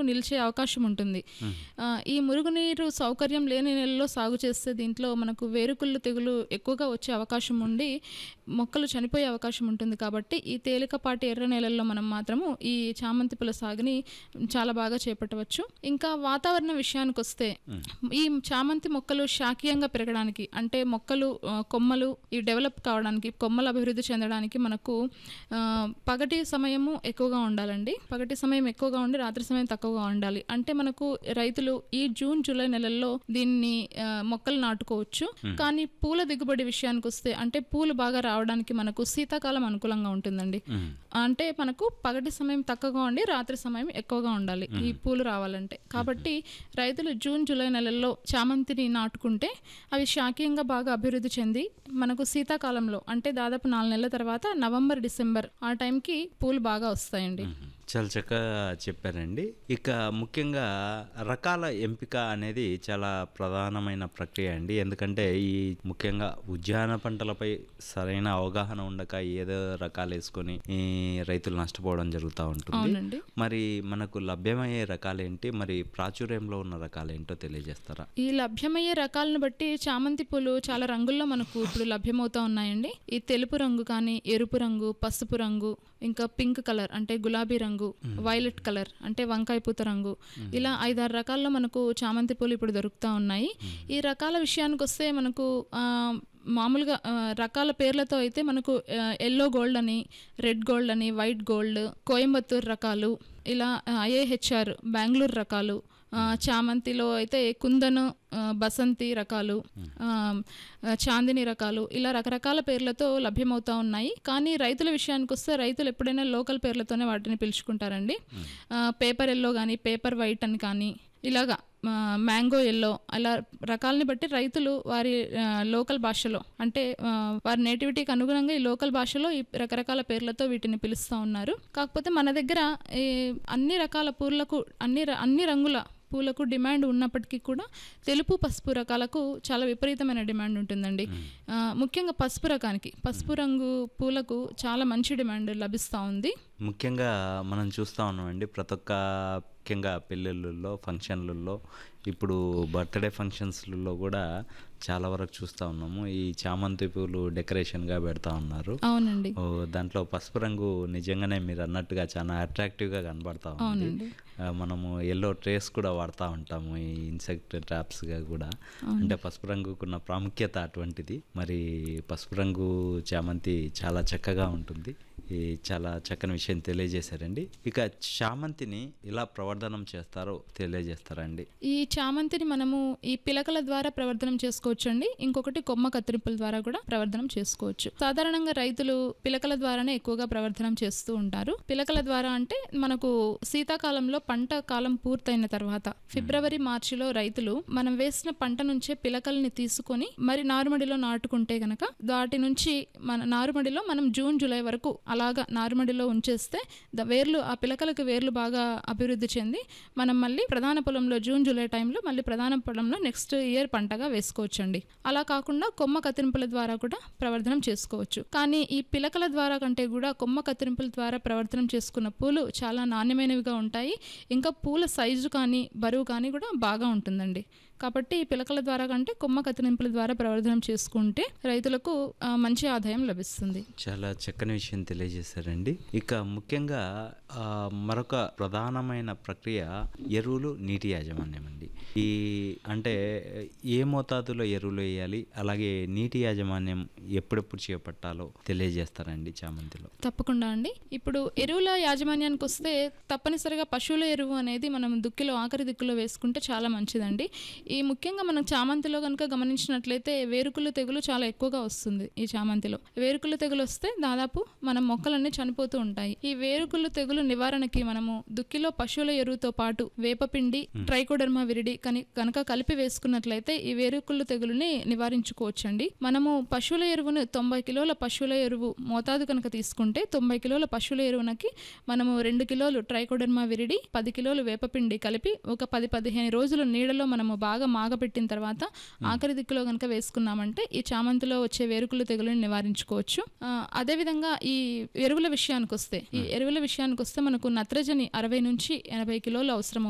నిలిచే అవకాశం ఉంటుంది ఆ, ఈ మురుగునీరు సౌకర్యం లేని నెలలో సాగు చేస్తే దీంట్లో మనకు వేరుకుళ్ళు తెగులు ఎక్కువగా వచ్చే అవకాశం ఉండి మొక్కలు చనిపోయే అవకాశం ఉంటుంది కాబట్టి ఈ తేలికపాటి ఎర్ర నేలల్లో మనం మాత్రము ఈ చామంతి పూల సాగుని చాలా బాగా చేపట్టవచ్చు ఇంకా వాతావరణ విషయానికి వస్తే ఈ చామంతి మొక్కలు శాఖీయంగా పెరగడానికి అంటే మొక్కలు ఆ, కొమ్మలు ఈ డెవలప్ కావడానికి కొమ్మలు అభివృద్ధి చెందడానికి మనకు ఆ, పగటి సమయము ఎక్కువగా ఉండాలండి పగటి సమయం ఎక్కువగా ఉండి రాత్రి సమయం తక్కువగా ఉండాలి అంటే మనకు రైతులు ఈ జూన్ జూలై నెలల్లో దీన్ని ఆ, మొక్కలు నాటుకోవచ్చు కానీ పూల దిగుబడి విషయానికి వస్తే అంటే పూలు బాగా రావడానికి మనకు శీతాకాలం అనుకూలంగా ఉంటుందండి అంటే మనకు పగటి సమయం తక్కువగా ఉండి రాత్రి సమయం ఎక్కువగా ఉండాలి ఈ పూలు రావాలంటే కాబట్టి రైతులు జూన్ జూలై నెలల్లో చామంతిని నాటుకుంటే అవి శాఖీయంగా బాగా అభివృద్ధి చెంది మనకు శీతాకాలంలో అంటే దాదాపు నాలుగు నెలల తర్వాత నవంబర్ డిసెంబర్ ఆ టైంకి పూలు బాగా వస్తాయండి చాలా చక్కగా చెప్పారండి ఇక ముఖ్యంగా రకాల ఎంపిక అనేది చాలా ప్రధానమైన ప్రక్రియ అండి ఎందుకంటే ఈ ముఖ్యంగా ఉద్యాన పంటలపై సరైన అవగాహన ఉండక ఏదో రకాలు వేసుకొని ఈ రైతులు నష్టపోవడం జరుగుతూ ఉంటుంది అవునండి మరి మనకు లభ్యమయ్యే రకాలేంటి మరి ప్రాచుర్యంలో ఉన్న రకాలేంటో తెలియజేస్తారా ఈ లభ్యమయ్యే రకాలను బట్టి చామంతి పూలు చాలా రంగుల్లో మనకు ఇప్పుడు లభ్యమవుతా ఉన్నాయండి ఈ తెలుపు రంగు కానీ ఎరుపు రంగు పసుపు రంగు ఇంకా పింక్ కలర్ అంటే గులాబీ రంగు వైలెట్ కలర్ అంటే వంకాయ పూత రంగు ఇలా ఐదారు రకాల్లో మనకు చామంతి పూలు ఇప్పుడు దొరుకుతా ఉన్నాయి ఈ రకాల విషయానికి వస్తే మనకు ఆ, మామూలుగా ఆ, రకాల పేర్లతో అయితే మనకు ఎల్లో గోల్డ్ అని రెడ్ గోల్డ్ అని వైట్ గోల్డ్ కోయంబత్తూర్ రకాలు ఇలా ఐఏహెచ్ఆర్ బెంగళూరు రకాలు ఆ, చామంతిలో అయితే కుందను ఆ, బసంతి రకాలు ఆ, ఆ, చాందిని రకాలు ఇలా రకరకాల పేర్లతో లభ్యమవుతా ఉన్నాయి కానీ రైతుల విషయానికి వస్తే రైతులు ఎప్పుడైనా లోకల్ పేర్లతోనే వాటిని పిలుచుకుంటారండి ఆ, పేపర్ ఎల్లో కానీ పేపర్ వైట్ అని కానీ ఇలాగా ఆ, మ్యాంగో ఎల్లో అలా రకాలని బట్టి రైతులు వారి ఆ, లోకల్ భాషలో అంటే ఆ, వారి నేటివిటీకి అనుగుణంగా ఈ లోకల్ భాషలో ఈ రకరకాల పేర్లతో వీటిని పిలుస్తూ ఉన్నారు కాకపోతే మన దగ్గర ఈ అన్ని రకాల పూలకు అన్ని ర- అన్ని రంగుల పూలకు డిమాండ్ ఉన్నప్పటికీ కూడా తెలుపు పసుపు రకాలకు చాలా విపరీతమైన డిమాండ్ ఉంటుందండి ఆ, ముఖ్యంగా పసుపు రకానికి పసుపు రంగు పూలకు చాలా మంచి డిమాండ్ లభిస్తూ ఉంది ముఖ్యంగా మనం చూస్తూ ఉన్నామండి ప్రతి ఒక్క ముఖ్యంగా పెళ్ళిళ్ళల్లో ఫంక్షన్లలో ఇప్పుడు బర్త్డే ఫంక్షన్స్లలో కూడా చాలా వరకు చూస్తూ ఉన్నాము ఈ చామంతి పూలు డెకరేషన్గా పెడతా ఉన్నారు అవునండి ఓ, దాంట్లో పసుపు రంగు నిజంగానే మీరు అన్నట్టుగా చాలా అట్రాక్టివ్గా కనబడతా ఉంది అవునండి. ఆ, మనము ఎల్లో ట్రేస్ కూడా వాడుతూ ఉంటాము ఈ ఇన్సెక్ట్ ట్రాప్స్గా కూడా అంటే పసుపు రంగుకున్న ప్రాముఖ్యత అటువంటిది మరి పసుపు రంగు చామంతి చాలా చక్కగా ఉంటుంది ఈ చాలా చక్కని విషయం తెలియజేశారండి ఇక చామంతిని ఇలా ప్రవర్ధనం చేస్తారో తెలియజేస్తారండి ఈ చామంతిని మనము ఈ పిలకల ద్వారా ప్రవర్ధనం చేసుకోవచ్చు అండి ఇంకొకటి కొమ్మ కత్తిరింపుల ద్వారా కూడా ప్రవర్ధనం చేసుకోవచ్చు సాధారణంగా రైతులు పిలకల ద్వారానే ఎక్కువగా ప్రవర్ధనం చేస్తూ ఉంటారు పిలకల ద్వారా అంటే మనకు శీతాకాలంలో పంట కాలం పూర్తయిన తర్వాత ఫిబ్రవరి మార్చిలో రైతులు మనం వేసిన పంట నుంచే పిలకల్ని తీసుకొని మరి నారుమడిలో నాటుకుంటే గనక వాటి నుంచి మన నారుమడిలో మనం జూన్ జూలై వరకు అలాగా నారుమడిలో ఉంచేస్తే ద వేర్లు ఆ పిలకలకు వేర్లు బాగా అభివృద్ధి చెంది మనం మళ్ళీ ప్రధాన పొలంలో జూన్ జూలై టైంలో మళ్ళీ ప్రధాన పొలంలో నెక్స్ట్ ఇయర్ పంటగా వేసుకోవచ్చండి అలా కాకుండా కొమ్మ కత్తిరింపుల ద్వారా కూడా ప్రవర్ధనం చేసుకోవచ్చు కానీ ఈ పిలకల ద్వారా కంటే కూడా కొమ్మ కత్తిరింపుల ద్వారా ప్రవర్తనం చేసుకున్న పూలు చాలా నాణ్యమైనవిగా ఉంటాయి ఇంకా పూల సైజు కానీ బరువు కానీ కూడా బాగా ఉంటుందండి కాబట్టి ఈ పిలకల ద్వారా కంటే కొమ్మ కత్తిరింపుల ద్వారా ప్రవర్ధనం చేసుకుంటే రైతులకు ఆ, మంచి ఆదాయం లభిస్తుంది చాలా చక్కని విషయం తెలియజేశారండి ఇక ముఖ్యంగా ఆ, మరొక ప్రధానమైన ప్రక్రియ ఎరువులు నీటి యాజమాన్యం అండి ఈ అంటే ఏ మోతాదులో ఎరువులు వేయాలి అలాగే నీటి యాజమాన్యం ఎప్పుడెప్పుడు చేపట్టాలో తెలియజేస్తారండి చామంతిలో తప్పకుండా అండి ఇప్పుడు ఎరువుల యాజమాన్యానికి వస్తే తప్పనిసరిగా పశువుల ఎరువు అనేది మనం దుక్కిలో ఆఖరి దిక్కులో వేసుకుంటే చాలా మంచిదండి ఈ ముఖ్యంగా మనం చామంతిలో కనుక గమనించినట్లయితే వేరుకులు తెగులు చాలా ఎక్కువగా వస్తుంది ఈ చామంతిలో వేరుకులు తెగులు వస్తే దాదాపు మన మొక్కలన్నీ చనిపోతూ ఉంటాయి ఈ వేరుకులు తెగులు నివారణకి మనము దుక్కిలో పశువుల ఎరువుతో పాటు వేపపిండి ట్రైకోడర్మా విరిడి కని కనుక కలిపి వేసుకున్నట్లయితే ఈ వేరుకుళ్ళు తెగులుని నివారించుకోవచ్చండి మనము పశువుల ఎరువును తొంభై కిలోల పశువుల ఎరువు మోతాదు కనుక తీసుకుంటే తొంభై కిలోల పశువుల ఎరువునకి మనము రెండు కిలోలు ట్రైకోడర్మా విరిడి పది కిలోలు వేపపిండి కలిపి ఒక పది పదిహేను రోజులు నీడలో మనము బాగా మాగపెట్టిన తర్వాత ఆఖరి దిక్కులో కనుక వేసుకున్నామంటే ఈ చామంతిలో వచ్చే వేరుకులు తెగులుని నివారించుకోవచ్చు ఆ, అదేవిధంగా ఈ ఎరువుల విషయానికి వస్తే ఈ ఎరువుల విషయానికి వస్తే మనకు నత్రజని అరవై నుంచి ఎనభై కిలోలు అవసరం